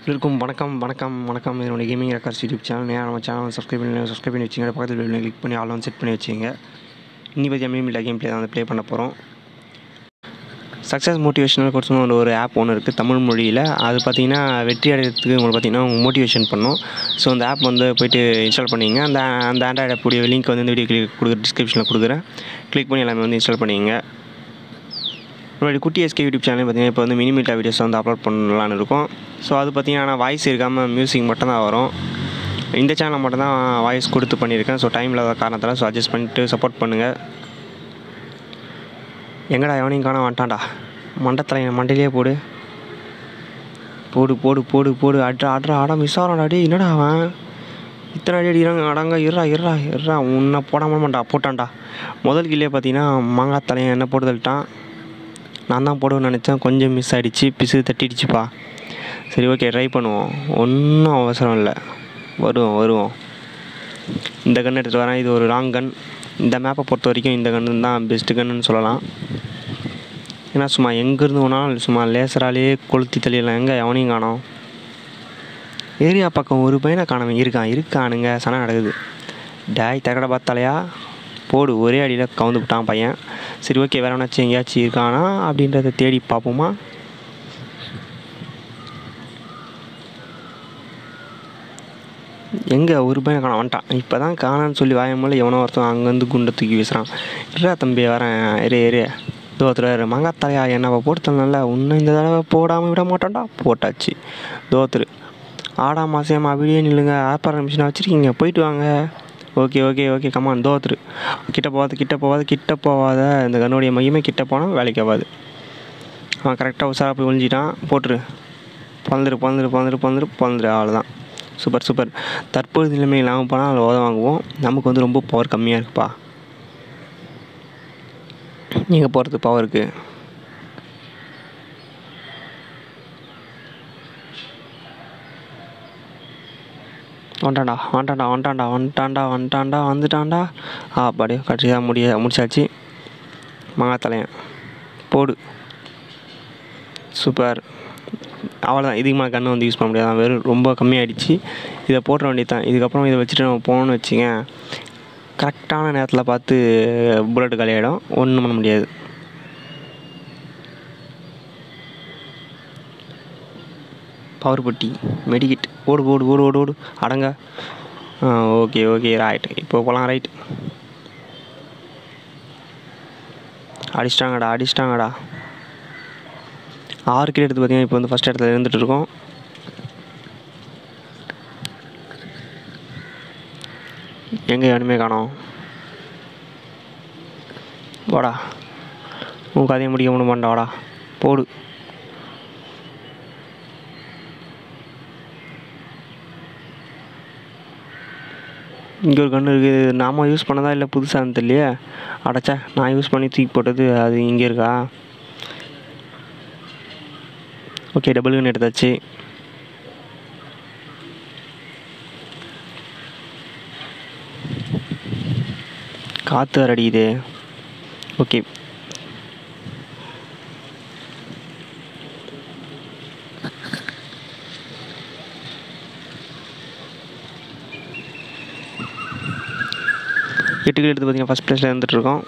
எல்லோருக்கும் வணக்கம் வணக்கம் வணக்கம் என்னுடைய கேமிங் ரெக்கார்ட்ஸ் யூடியூப் சேனல் நேரம் நம்ம சேனல் சப்ஸ்கிரைப் பண்ணி சப்ஸ்கிரைப் பண்ணி வச்சுங்க பக்கத்தில் பெல் கிளிக் பண்ணி ஆல் செட் பண்ணி வச்சுங்க இன்னி பற்றி மீமில் கேம் ப்ளே தான் வந்து ப்ளே பண்ண போகிறோம் சக்ஸஸ் மோட்டிவேஷனல் கோர்ஸ்னு ஒரு ஒரு ஆப் ஒன்று இருக்குது தமிழ் மொழியில் அது பார்த்தீங்கன்னா வெற்றி அடைகிறதுக்கு உங்களுக்கு பார்த்தீங்கன்னா மோட்டிவேஷன் பண்ணும் ஸோ அந்த ஆப் வந்து போயிட்டு இன்ஸ்டால் பண்ணிங்க அந்த அந்த ஆண்ட்ராய்டு ஆப்புடைய லிங்க் வந்து இந்த வீடியோ கிளிக் கொடுக்குற டிஸ்கிரிப்ஷனில் கொடுக்குறேன் கிளிக் பண்ணி எல்லாமே வந்து இன்ஸ்டால் பண்ணிங்க நம்மளுடைய குட்டி எஸ்கே யூடியூப் சேனல் பார்த்தீங்கன்னா இப்போ வந்து மினிமிட்டா வீடியோஸ் வந்து அப்லோட் பண்ணலான்னு இருக்கும் ஸோ அது பார்த்தீங்கன்னா வாய்ஸ் இருக்காமல் மியூசிக் மட்டும் தான் வரும் இந்த சேனல் மட்டும் தான் வாய்ஸ் கொடுத்து பண்ணியிருக்கேன் ஸோ டைம் இல்லாத காரணத்தால் ஸோ அட்ஜஸ்ட் பண்ணிட்டு சப்போர்ட் பண்ணுங்கள் எங்கடா எவனையும் காண வந்துட்டான்டா மண்டத்தில் என் மண்டையிலே போடு போடு போடு போடு போடு அட்ரா அட்ரா ஆடா மிஸ் ஆகிறான்டா டேய் என்னடா அவன் இத்தனை அடி அடிக்கிறாங்க அடங்க இருறா இருறா இருறா உன்னை போடாம மாட்டா போட்டான்டா முதல் கில்லே பார்த்தீங்கன்னா மாங்காய் தலையன் என்ன போட்டு தள்ளிட்டான் நான் தான் போடுவேன்னு நினச்சேன் கொஞ்சம் மிஸ் ஆகிடுச்சு பிசு தட்டிடுச்சுப்பா சரி ஓகே ட்ரை பண்ணுவோம் ஒன்றும் அவசரம் இல்லை வருவோம் வருவோம் இந்த கன் எடுத்துகிட்டு வரேன் இது ஒரு லாங் கன் இந்த மேப்பை பொறுத்த வரைக்கும் இந்த கன்னு தான் பெஸ்ட்டு கன்னுன்னு சொல்லலாம் ஏன்னா சும்மா எங்கேருந்து வேணாலும் சும்மா லேசராலே கொளுத்தி தள்ளிடலாம் எங்கே எவனையும் காணோம் ஏரியா பக்கம் ஒரு பையனை காணவன் இருக்கான் இருக்கானுங்க சனம் நடக்குது டேய் தகட பார்த்தாலையா போடு ஒரே அடியில் கவுந்து விட்டான் பையன் சரி ஓகே வேறு எவனாச்சும் எங்கேயாச்சும் இருக்கானா அப்படின்றத தேடி பார்ப்போமா எங்கே ஒரு பையன் காண வந்துட்டான் இப்போ தான் காணான்னு சொல்லி வாயமில்ல எவனோ ஒருத்தன் அங்கேருந்து குண்டை தூக்கி வீசுகிறான் இருடா தம்பி வரேன் ஏறு ஏறு தோத்துறாரு மங்காத்தலையா என்னவா போட்டுத்தல இன்னும் இந்த தடவை போடாமல் விட மாட்டான்டா போட்டாச்சு தோத்துரு ஆடாம அசையாமல் அப்படியே நில்லுங்க ஆப்பர் மிஷினை வச்சுருக்கீங்க போயிட்டு வாங்க ஓகே ஓகே ஓகே கமான் தோத்துரு கிட்ட போகாத கிட்ட போகாத கிட்ட போகாத இந்த கண்ணுடைய மையமே கிட்ட போனால் வேலைக்கு ஆகாது அவன் கரெக்டாக உஷாராக போய் ஒழிஞ்சிட்டான் போட்டுரு பறந்துரு பறந்துரு பறந்துரு பறந்துரு பறந்துரு அவ்வளோதான் சூப்பர் சூப்பர் தற்போது நிலைமை இல்லாமல் போனால் அதில் உதவ வாங்குவோம் நமக்கு வந்து ரொம்ப பவர் கம்மியாக இருக்குப்பா நீங்கள் போகிறது பவருக்கு வந்துட்டான்டா வந்துட்டான்டா வந்துட்டான்டா வந்துட்டான்டா வந்துட்டான்டா வந்துட்டான்டா ஆ பாடி கடைசியாக முடிய முடிச்சாச்சு மங்காத்தலையன் போடு சூப்பர் அவ்வளோதான் இதுக்கு மேலே கன்று வந்து யூஸ் பண்ண முடியாது வெறும் ரொம்ப கம்மியாயிடுச்சு இதை போட்டுற வேண்டியது தான் இதுக்கப்புறம் இதை வச்சுட்டு நம்ம போகணும்னு வச்சுங்க கரெக்டான நேரத்தில் பார்த்து புல்லட் காலியாகிடும் ஒன்றும் பண்ண முடியாது பவர் பட்டி மெடிக்கிட் ஓடு ஓடு ஓடு ஓடு ஓடு அடங்க ஆ ஓகே ஓகே ரைட் இப்போ போகலாம் ரைட் அடிச்சிட்டாங்கடா அடிச்சிட்டாங்கடா ஆறு கிலோ எடுத்து பார்த்தீங்கன்னா இப்போ வந்து ஃபஸ்ட் இடத்துல இருந்துகிட்டு இருக்கோம் எங்கே வேணுமே காணோம் வாடா உன் கதையை முடிக்க முடிய மாட்டா வாடா போடு இங்கே ஒரு கன்று இருக்குது நாம யூஸ் பண்ணதா இல்லை புதுசாக தெரியலையே அடைச்சா நான் யூஸ் பண்ணி தூக்கி போட்டது அது இங்கே இருக்கா ஓகே டபுள் கன் எடுத்தாச்சு காற்று வேறு அடிக்குது ஓகே எட்டு கிலோ எடுத்து பார்த்தீங்கன்னா ஃபஸ்ட் ப்ளேஸில் இருந்துகிட்ருக்கோம்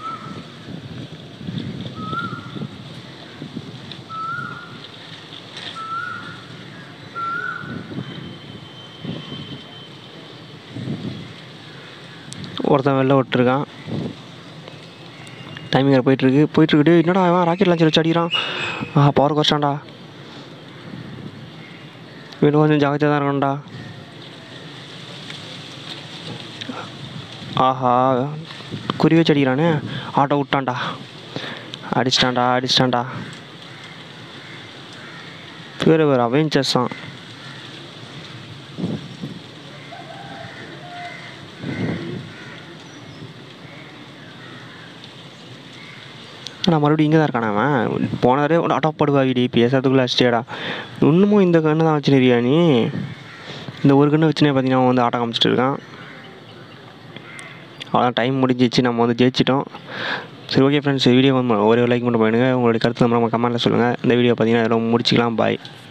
ஒருத்தன் வெளில விட்டுருக்கான் டைமிங் வேறு போயிட்டுருக்கு போயிட்டுருக்கு டேய் என்னடா அவன் ராக்கெட் லான்ச்சர் வச்சு அடிக்கிறான் ஆ பவர் குறைச்சான்டா வீடு கொஞ்சம் ஜாகிரதையாக தான் இருக்கணும்டா ஆஹா குறி வச்சு அடிக்கிறானே ஆட்டோ விட்டான்டா அடிச்சிட்டான்டா அடிச்சிட்டான்டா பேர் வேறு அவெஞ்சர்ஸ் தான் நான் மறுபடியும் இங்கே தான் இருக்கானே அவன் போன தடவை ஆட்டோ படுவா வீடி பேசுறதுக்குள்ளே அடிச்சிட்டேடா இன்னமும் இந்த கண்ணு தான் வச்சுருக்கியா நீ இந்த ஒரு கண்ணு வச்சுனே பார்த்தீங்கன்னா அவன் வந்து ஆட்டம் காமிச்சிட்டு இருக்கான் அவ்வளோதான் டைம் முடிஞ்சிச்சு நம்ம வந்து ஜெயிச்சிட்டோம் சரி ஓகே ஃப்ரெண்ட்ஸ் வீடியோ வந்து ஒரே லைக் மட்டும் பண்ணுங்கள் உங்களுடைய கருத்து நம்ம கமெண்ட்டில் சொல்லுங்கள் இந்த வீடியோ பார்த்தீங்கன்னா இதெல்லாம் முடிச்சிக்கலாம் பாய்